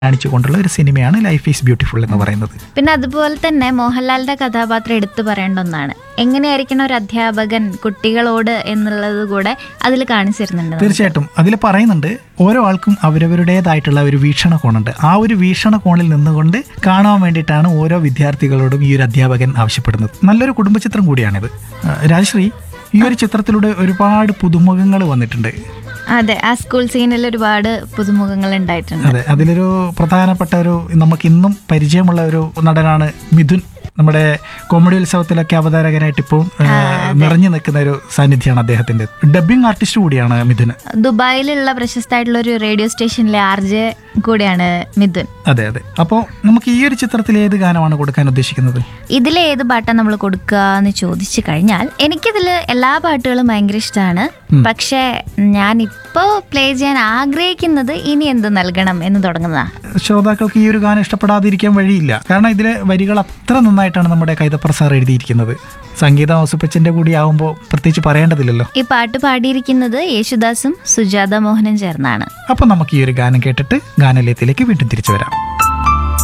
കാണിച്ചുകൊണ്ടുള്ള ഒരു സിനിമയാണ് life is beautiful എന്ന് പറയുന്നത് പിന്നെ അതുപോലെ തന്നെ മോഹൻലാലിന്റെ കഥാപാത്രം എടുത്തു പറയേണ്ട ഒന്നാണ് എങ്ങനെയായിരിക്കണം ഒരു അധ്യാപകൻ കുട്ടികളോട് എന്നുള്ളത് കൂടെ അതിൽ കാണിച്ചിരുന്നുണ്ട് നമുക്ക്. തീർച്ചയായിട്ടും അതിൽ പറയുന്നുണ്ട് ഓരോ ആൾക്കും അവരവരുടേതായിട്ടുള്ള ഒരു വീക്ഷണകോണുണ്ട് ആ ഒരു വീക്ഷണകോണിൽ നിന്നുകൊണ്ട് കാണാൻ വേണ്ടിയിട്ടാണ് ഓരോ വിദ്യാർത്ഥികളോടും ഈ ഒരു അധ്യാപകൻ ആവശ്യപ്പെടുന്നത് നല്ലൊരു കുടുംബചിത്രം കൂടിയാണിത് ആ, രാജശ്രീ ഈ ഒരു ചിത്രത്തിലൂടെ ഒരുപാട് പുതുമുഖങ്ങൾ വന്നിട്ടുണ്ട് അതെ ആ സ്കൂൾ സീനിൽ ഒരുപാട് പുതുമുഖങ്ങൾ ഉണ്ടായിട്ടുണ്ട് അതെ അതിലൊരു പ്രധാനപ്പെട്ട ഒരു നമുക്ക് ഇന്നും പരിചയമുള്ള ഒരു നടനാണ് മിഥുൻ നമ്മുടെ കോമഡി ഉത്സവത്തിലൊക്കെ അവതാരകനായിട്ട് ഇപ്പോൾ നിറഞ്ഞു നിൽക്കുന്ന ഒരു സാന്നിധ്യമാണ് അദ്ദേഹത്തിന്റെ ഡബിംഗ് ആർട്ടിസ്റ്റ് കൂടിയാണ് മിഥുൻ ദുബായിലുള്ള പ്രശസ്തമായിട്ടുള്ള ഒരു റേഡിയോ സ്റ്റേഷനിലെ ആർ ജെ കൂടിയാണ് മിഥുൻ അതെ അതെ അപ്പോൾ നമുക്ക് ഈ ഒരു ചിത്രത്തിൽ ഏത് ഗാനമാണ് കൊടുക്കാൻ ഉദ്ദേശിക്കുന്നത് ഇതിലെ ഏത് പാട്ടാണ് നമ്മൾ കൊടുക്കുക എന്ന് ചോദിച്ചു കഴിഞ്ഞാൽ എനിക്കിതിൽ എല്ലാ പാട്ടുകളും ഭയങ്കര ഇഷ്ടമാണ് പക്ഷേ ഞാൻ ഇപ്പോൾ പ്ലേ ചെയ്യാൻ ആഗ്രഹിക്കുന്നത് ഇനി എന്ത് നൽകണം എന്ന് തുടങ്ങുന്നതാണ് ശ്രോതാക്കൾക്ക് ഈ ഒരു ഗാനം ഇഷ്ടപ്പെടാതിരിക്കാൻ വഴിയില്ല കാരണം ഇതിലെ വരികൾ അത്ര നന്നായിട്ടാണ് നമ്മുടെ കൈതപ്ര സാർ എഴുതിയിരിക്കുന്നത് സംഗീത ഔസുപ്പച്ചന്റെ കൂടി ആവുമ്പോൾ പ്രത്യേകിച്ച് പറയേണ്ടതില്ലല്ലോ ഈ പാട്ട് പാടിയിരിക്കുന്നത് യേശുദാസും സുജാത മോഹനും ചേർന്നാണ് അപ്പോൾ നമുക്ക് ഈ ഒരു ഗാനം കേട്ടിട്ട് ഗാനലയത്തിലേക്ക് വീണ്ടും തിരിച്ചു വരാം